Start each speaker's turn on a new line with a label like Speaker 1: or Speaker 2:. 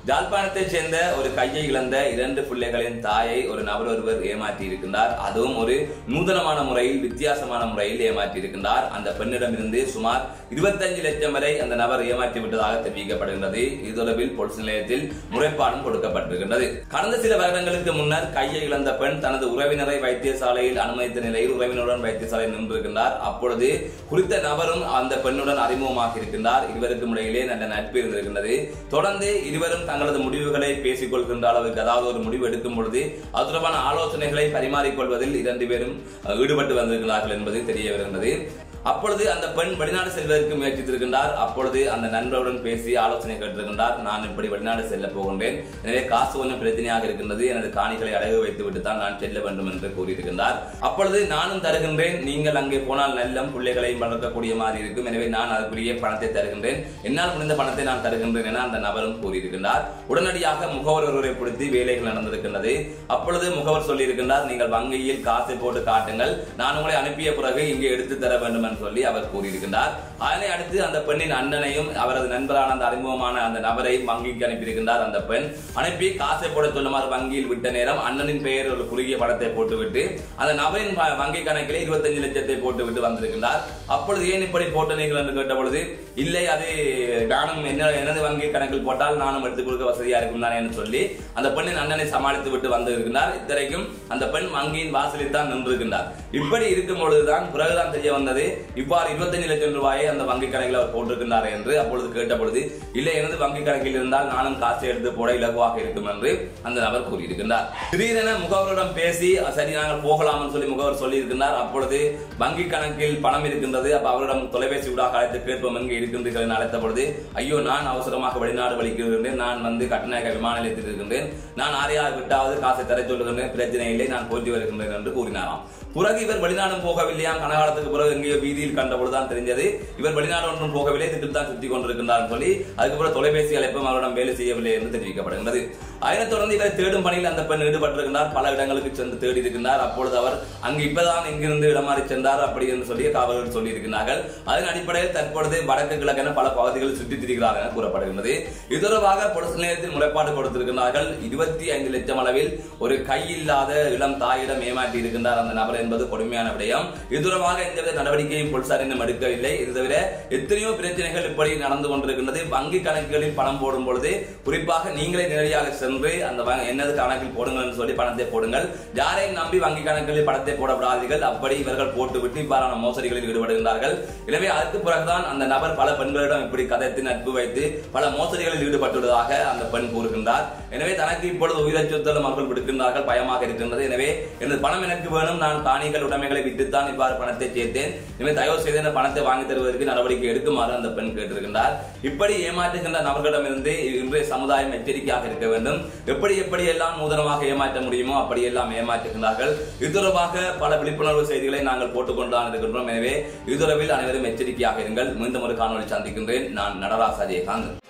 Speaker 1: ஜாழ்ப்பாணத்தைச் சேர்ந்த ஒரு கையை இழந்த இரண்டு பிள்ளைகளின் தாயை ஒரு நபர் ஒருவர் ஏமாற்றி இருக்கின்றார் அதுவும் ஒரு நூதனமான முறையில் வித்தியாசமான முறையில் ஏமாற்றி இருக்கின்றார் அந்த பெண்ணிடமிருந்து சுமார் 25 லட்சம் வரை அந்த நபர் ஏமாற்றி விட்டதாக தெரிவிக்கப்படுகின்றது இது தொடர்பில் போலீஸ் நிலையத்தில் முறைப்பாடும் கொடுக்கப்பட்டிருக்கின்றது கடந்த சில வருடங்களுக்கு முன்னர் கையை இழந்த பெண் தனது உறவினரை வைத்தியசாலையில் அனுமதித்த நிலையில் உறவினருடன் வைத்தியசாலையில் நின்றிருக்கின்றார் அப்பொழுது குறித்த நபரும் அந்த பெண்ணுடன் அறிமுகமாக இருக்கின்றார் இருவருக்கும் இடையிலே நல்ல நட்பு இருந்திருக்கின்றது தொடர்ந்து இருவரும் தங்களது முடிவுகளை பேசிக் கொள்கின்ற அளவுக்கு அதாவது ஒரு முடிவு எடுக்கும் பொழுது அது தொடர்பான ஆலோசனைகளை பரிமாறிக்கொள்வதில் இரண்டு பேரும் அஹ், ஈடுபட்டு வந்திருக்கிறார்கள் என்பது தெரிய வருகின்றது அப்பொழுது அந்த பெண் வெளிநாடு செல்வதற்கு முயற்சித்திருக்கின்றார் அப்பொழுது அந்த நண்பருடன் பேசி ஆலோசனை கேட்டிருக்கின்றார் நான் இப்படி வெளிநாடு செல்ல போகின்றேன் எனவே காசு கொஞ்சம் பிரச்சனையாக இருக்கின்றது எனது காணிகளை அடகு வைத்து விட்டு தான் நான் செல்ல வேண்டும் என்று கூறியிருக்கின்றார் அப்பொழுது நானும் தருகின்றேன் நீங்கள் அங்கே போனால் நல்லம் பிள்ளைகளையும் வளர்க்கக்கூடிய மாதிரி இருக்கும் எனவே நான் அதற்குரிய பணத்தை தருகின்றேன் என்னால் முடிந்த பணத்தை நான் தருகின்றேன் என அந்த நபரும் கூறியிருக்கின்றார் உடனடியாக முகவர் ஒருவரை பிடித்து வேலைகள் நடந்திருக்கின்றது அப்பொழுது முகவர் சொல்லியிருக்கின்றார் நீங்கள் வங்கியில் காசை போட்டு காட்டுங்கள் நான் உங்களை அனுப்பிய பிறகு இங்கே எடுத்து தர வேண்டும் என்று சொல்லி அவர் கூறியிருக்கின்றார் அதனை அடுத்து அந்த பெண்ணின் அண்ணனையும் அவரது நண்பரான அந்த அறிமுகமான அந்த நபரை வங்கிக்கு அனுப்பியிருக்கின்றார் அந்த பெண் அனுப்பி காசை போட சொல்லுமாறு வங்கியில் விட்ட நேரம் அண்ணனின் பெயர் ஒரு குறுகிய படத்தை போட்டுவிட்டு அந்த நபரின் வ- வங்கி கணக்கிலே 25 லட்சத்தை போட்டுவிட்டு வந்திருக்கின்றார் அப்பொழுது ஏன் இப்படி போட்டனீர்கள் என்று கேட்ட பொழுது இல்லை அது நானும் என்ன எனது வங்கி கணக்கில் போட்டால் நானும் எடுத்துக் கொடுக்க வசதியா இருக்கும் தானே என்று சொல்லி அந்த பெண்ணின் அண்ணனை சமாளித்து விட்டு வந்திருக்கிறார் இத்தனைக்கும் அந்த பெண் வங்கியின் வாசலில் தான் நின்றிருக்கின்றார் இப்படி இருக்கும் பொழுதுதான் பிறகுதான் தெரிய வந்தது இவ்வாறு 25 லட்சம் ரூபாயை அந்த வங்கி கணக்கில் அவர் போட்டிருக்கின்றார் என்று அப்பொழுது கேட்ட பொழுது இல்லை எனது வங்கி கணக்கில் இருந்தால் நானும் காசை எடுத்து போட இலகுவாக இருக்கும் என்று அந்த நபர் கூறியிருக்கின்றார் திடீரென முகவரிடம் பேசி சரி நாங்கள் போகலாம் சொல்லி முகவர் சொல்லியிருக்கின்றார் அப்பொழுது வங்கி கணக்கில் பணம் இருக்கின்றது அப்ப அவரிடம் தொலைபேசி ஊடாக அழைத்து கேட்போம் எங்கே இருக்கின்றீர்கள் என அழைத்த பொழுது ஐயோ நான் அவசரமாக வெளிநாடு வலிக்கின்றேன் நான் வந்து கட்டுநாயக்க விமான நிலையத்தில் இருக்கின்றேன் நான் ஆரையா விட்டாவது காசை தர சொல்லுகின்றேன் பிரச்சனை இல்லை நான் போற்றி வருகின்றேன் என்று கூறினாராம் பிறகு இவர் வெளிநாடும் போகவில்லையாம் கனகாலத்துக்கு பிறகு எங்கேயோ வீதியில் கண்ட பொழுதுதான் தெரிஞ்சது இவர் வெளிநாடு ஒன்றும் போகவில்லை திட்டில் தான் சுத்தி கொண்டிருக்கின்றார் சொல்லி அதுக்கப்புறம் தொலைபேசி அழைப்பும் அவரிடம் வேலை செய்யவில்லை என்று தெரிவிக்கப்படுகின்றது அதனைத் தொடர்ந்து இவரை தேடும் பணியில் அந்த பெண் ஈடுபட்டிருக்கின்றார் பல இடங்களுக்கு சென்று தேடி இருக்கின்றார் அப்பொழுது அவர் அங்கு இப்பதான் இங்கிருந்து இடமாறி சென்றார் அப்படி என்று சொல்லி காவலர்கள் சொல்லியிருக்கிறார்கள் அதன் அடிப்படையில் தற்பொழுது வடக்கு கிழக்கென பல பகுதிகளில் சுற்றித் திரிகிறார் என கூறப்படுகின்றது இது தொடர்பாக பொலிஸ் நிலையத்தில் முறைப்பாடு கொடுத்திருக்கிறார்கள் இருபத்தி ஐந்து லட்சம் அளவில் ஒரு கையில்லாத இளம் தாயிடம் ஏமாற்றி இருக்கின்றார் அந்த நபர் என்பது கொடுமையான விடயம் இது தொடர்பாக எந்தவித நடவடிக்கையும் போலீசார் இன்னும் எடுக்கவில்லை இது தவிர எத்தனையோ பிரச்சனைகள் இப்படி நடந்து கொண்டிருக்கின்றது வங்கி கணக்குகளில் பணம் போடும் பொழுது குறிப்பாக நீங்களே நேரடியாக சென்று அந்த வ- என்னது கணக்கில் போடுங்கள் என்று சொல்லி பணத்தை போடுங்கள் யாரையும் நம்பி வங்கி கணக்குகளில் பணத்தை போட விடாதீர்கள் அப்படி இவர்கள் போட்டுவிட்டு இவ்வாறான மோசடிகளில் ஈடுபடுகின்றார்கள் எனவே அதற்கு பிறகுதான் அந்த நபர் பல பெண்களிடம் இப்படி கதைத்து நட்பு வைத்து பல மோசடிகளில் ஈடுபட்டுள்ளதாக அந்த பெண் கூறுகின்றார் எனவே தனக்கு இப்பொழுது உயிரச்சுறுத்தலும் அவர்கள் விடுக்கின்றார்கள் பயமாக இருக்கின்றது எனவே எனது பணம் எனக்கு வேணும் நான் காணிகள் உடைமைகளை விட்டுத்தான் இவ்வாறு பணத்தை சேர்த்தேன் எனவே தயவு செய்து இந்த பணத்தை வாங்கி தருவதற்கு நடவடிக்கை எடுக்குமாறு அந்த பெண் கேட்டிருக்கின்றார் இப்படி ஏமாற்றுகின்ற நபர்களிடமிருந்து இன்றைய சமுதாயம் எச்சரிக்கையாக இருக்க வேண்டும் எப்படி எப்படி எல்லாம் நூதனமாக ஏமாற்ற முடியுமோ அப்படி எல்லாம் ஏமாற்றுகின்றார்கள் இது தொடர்பாக பல விழிப்புணர்வு செய்திகளை நாங்கள் போட்டுக்கொண்டுதான் இருக்கின்றோம் எனவே இது தொடர்பில் அனைவரும் எச்சரிக்கையாக இருங்கள் மீண்டும் ஒரு காணொலி சந்திக்கின்றேன் நான் நடராச ஜெயகாந்த்